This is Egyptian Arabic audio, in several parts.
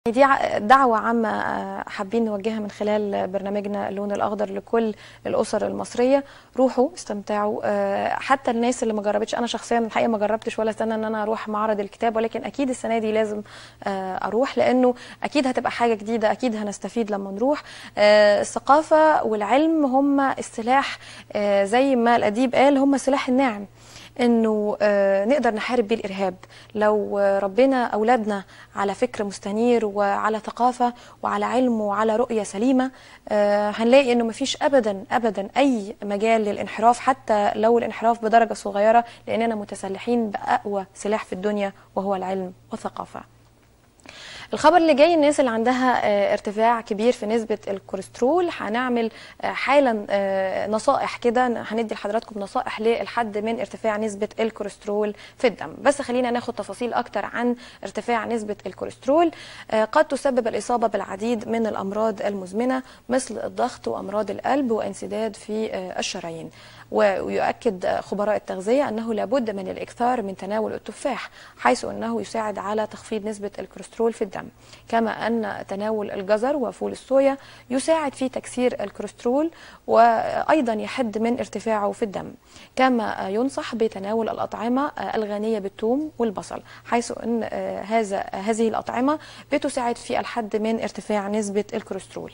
دي ع- دعوة عامة آه، حابين نوجهها من خلال برنامجنا اللون الأخضر لكل الأسر المصرية روحوا استمتعوا آه، حتى الناس اللي ما جربتش أنا شخصيا الحقيقة ما جربتش ولا سنة إن أنا أروح معرض الكتاب ولكن أكيد السنة دي لازم آه، أروح لأنه أكيد هتبقى حاجة جديدة أكيد هنستفيد لما نروح آه، الثقافة والعلم هم السلاح آه، زي ما الأديب قال هم السلاح الناعم انه آه، نقدر نحارب بيه الارهاب لو آه، ربنا اولادنا على فكر مستنير وعلى ثقافه وعلى علم وعلى رؤيه سليمه آه، هنلاقي انه مفيش ابدا ابدا اي مجال للانحراف حتى لو الانحراف بدرجه صغيره لاننا متسلحين باقوى سلاح في الدنيا وهو العلم والثقافه الخبر اللي جاي الناس اللي عندها آه، ارتفاع كبير في نسبة الكوليسترول هنعمل آه، حالا آه، نصائح كده هندي لحضراتكم نصائح للحد من ارتفاع نسبة الكوليسترول في الدم بس خلينا ناخد تفاصيل أكتر عن ارتفاع نسبة الكوليسترول آه، قد تسبب الإصابة بالعديد من الأمراض المزمنة مثل الضغط وأمراض القلب وانسداد في آه، الشرايين ويؤكد خبراء التغذية أنه لابد من الإكثار من تناول التفاح حيث أنه يساعد على تخفيض نسبة الكوليسترول في الدم كما أن تناول الجزر وفول الصويا يساعد في تكسير الكوليسترول وأيضا يحد من ارتفاعه في الدم كما ينصح بتناول الأطعمة الغنية بالثوم والبصل حيث أن هذا هذه الأطعمة بتساعد في الحد من ارتفاع نسبة الكوليسترول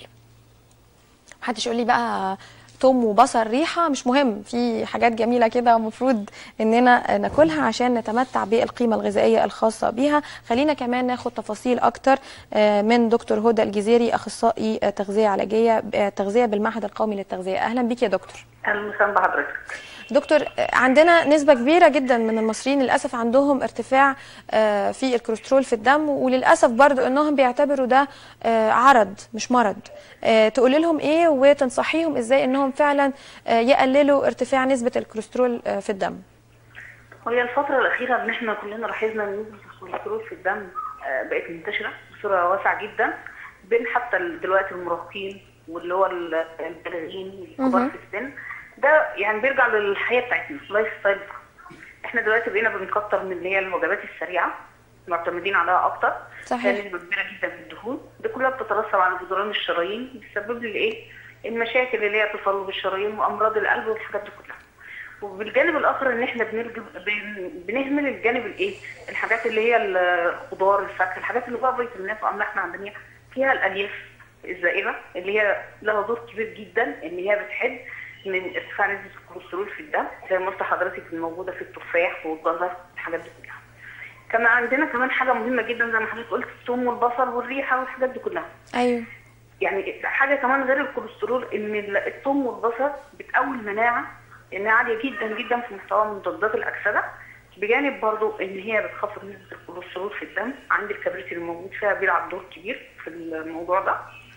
محدش يقول لي بقى توم وبصل ريحه مش مهم في حاجات جميله كده المفروض اننا ناكلها عشان نتمتع بالقيمه الغذائيه الخاصه بيها خلينا كمان ناخد تفاصيل اكتر آه، من دكتور هدى الجزيري اخصائي آه، تغذيه علاجيه آه، تغذيه بالمعهد القومي للتغذيه اهلا بيك يا دكتور اهلا وسهلا بحضرتك دكتور آه، عندنا نسبة كبيرة جدا من المصريين للأسف عندهم ارتفاع آه، في الكوليسترول في الدم وللأسف برضو أنهم بيعتبروا ده آه، عرض مش مرض آه، تقولي لهم إيه وتنصحيهم إزاي أنهم فعلا آه، يقللوا ارتفاع نسبة الكوليسترول آه، في الدم وهي الفترة الأخيرة إن إحنا كلنا لاحظنا إن نسبة الكوليسترول في الدم آه، بقت منتشرة بصورة واسعة جدا بين حتى ال- دلوقتي المراهقين واللي هو ال- البالغين والكبار في السن ده يعني بيرجع للحياة بتاعتنا اللايف ستايل إحنا دلوقتي بقينا بنكتر من اللي هي الوجبات السريعة معتمدين عليها أكتر صحيح. فيها نسبة كبيرة جدا من الدهون دي كلها بتترسب على جدران الشرايين بتسبب لي الإيه؟ المشاكل اللي هي تصلب الشرايين وأمراض القلب والحاجات دي كلها وبالجانب الاخر ان احنا بنرجب بن- بنهمل الجانب الايه الحاجات اللي هي الخضار الفاكهه الحاجات اللي فيها فيتامينات واملاح معدنيه فيها الالياف الزائده اللي هي لها دور كبير جدا ان هي بتحد من ارتفاع نسبه الكوليسترول في الدم زي ما قلت لحضرتك الموجوده في التفاح والجزر الحاجات دي كلها كمان عندنا كمان حاجه مهمه جدا زي ما حضرتك قلت الثوم والبصل والريحه والحاجات دي كلها أيوه يعني حاجه كمان غير الكوليسترول ان ال- الثوم والبصل بتقوي المناعه لانها عاليه جدا جدا في مستوى مضادات الاكسده بجانب برضو ان هي بتخفض نسبه الكوليسترول في الدم عند الكبريت اللي موجود فيها بيلعب دور كبير في الموضوع ده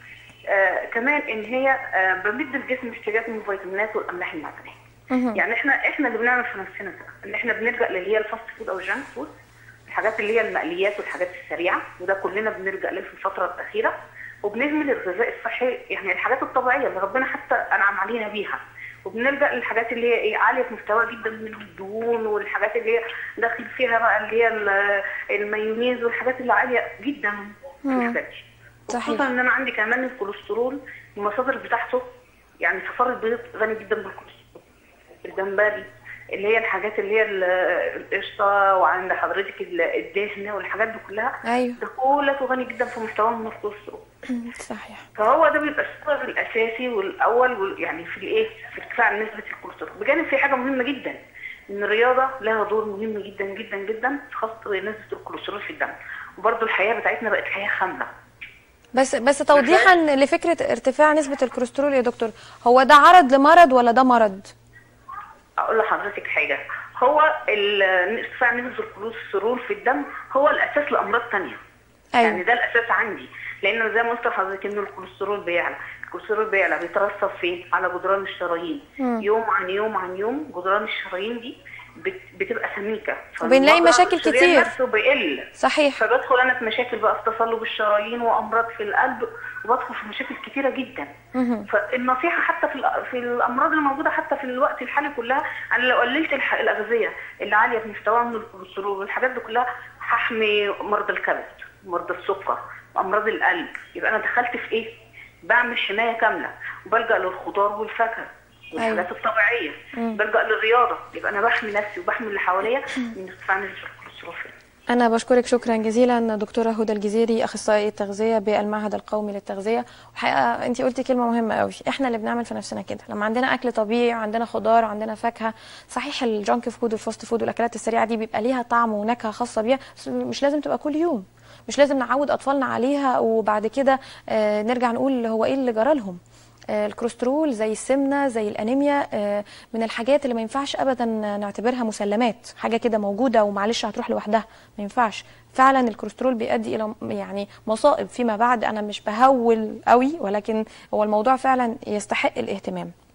آه كمان ان هي آه بمد الجسم احتياجات من الفيتامينات والاملاح المعدنيه يعني احنا احنا اللي بنعمل في نفسنا كده ان احنا بنلجا للي هي الفاست فود او الجانك فود الحاجات اللي هي المقليات والحاجات السريعه وده كلنا بنلجا له في الفتره الاخيره وبنهمل الغذاء الصحي يعني الحاجات الطبيعيه اللي ربنا حتى انعم علينا بيها وبنلجا للحاجات اللي هي ايه عاليه في مستوى جدا من الدهون والحاجات اللي هي داخل فيها بقى اللي هي ال- المايونيز والحاجات اللي عاليه جدا في الحاجات دي صحيح. خصوصا ان انا عندي كمان الكوليسترول المصادر بتاعته يعني صفار البيض غني جدا بالكوليسترول الجمبري اللي هي الحاجات اللي هي ال- القشطه وعند حضرتك ال- الدهن والحاجات دي كلها أيوه ده كله غني جدا في مستواه من الكوليسترول صحيح فهو ده بيبقى السبب الاساسي والاول وال- يعني في الايه في ارتفاع نسبه الكوليسترول بجانب في حاجه مهمه جدا ان الرياضه لها دور مهم جدا جدا جدا في خفض نسبه الكوليسترول في الدم وبرده الحياه بتاعتنا بقت حياه خامله بس بس توضيحا لفكرة ارتفاع نسبة الكوليسترول يا دكتور هو ده عرض لمرض ولا ده مرض؟ اقول لحضرتك حاجه هو ال- ارتفاع نسبه الكوليسترول في الدم هو الاساس لامراض تانية يعني أيوه ده الاساس عندي لان زي ما قلت لحضرتك ان الكوليسترول بيعلى الكوليسترول بيعلى بيترسب فين على جدران الشرايين مم. يوم عن يوم عن يوم جدران الشرايين دي بت- بتبقى سميكه وبنلاقي فالمجرى مشاكل الشريان كتير. نفسه بيقل صحيح فبدخل انا في مشاكل بقى في تصلب الشرايين وامراض في القلب وبدخل في مشاكل كتيره جدا مهم. فالنصيحه حتى في الأ- في الامراض اللي موجوده حتى في الوقت الحالي كلها انا لو قللت الح- الاغذيه اللي عاليه في مستواها من الكوليسترول والحاجات دي كلها هحمي مرضى الكبد مرضى السكر امراض القلب يبقى انا دخلت في ايه بعمل حمايه كامله وبلجا للخضار والفاكهه والحاجات الطبيعيه بلجا للرياضه يبقى انا بحمي نفسي وبحمي اللي حواليا من ارتفاع نسبه الكوليسترول في الدم. أنا بشكرك شكرا جزيلا دكتورة هدى الجزيري أخصائية التغذية بالمعهد القومي للتغذية وحقيقة أنت قلتي كلمة مهمة قوي إحنا اللي بنعمل في نفسنا كده لما عندنا أكل طبيعي وعندنا خضار وعندنا فاكهة صحيح الجانك فود والفاست فود والأكلات السريعة دي بيبقى ليها طعم ونكهة خاصة بيها بس مش لازم تبقى كل يوم مش لازم نعود أطفالنا عليها وبعد كده آه، نرجع نقول هو إيه اللي جرى لهم آه، الكوليسترول زي السمنه زي الانيميا آه، من الحاجات اللي ما ينفعش ابدا نعتبرها مسلمات حاجه كده موجوده ومعلش هتروح لوحدها ما ينفعش فعلا الكوليسترول بيؤدي الى يعني مصائب فيما بعد انا مش بهول قوي ولكن هو الموضوع فعلا يستحق الاهتمام